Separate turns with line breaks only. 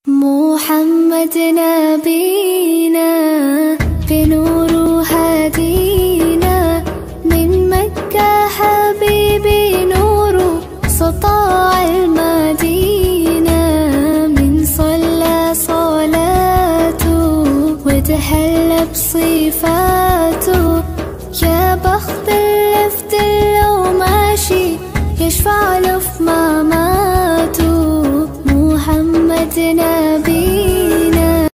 محمد نبينا بنور هدينا من مكة حبيبي نور سطاع المدينة من صلى صلاته وتهلى بصفاته يا بخت اللي في لو ماشي يشفع له في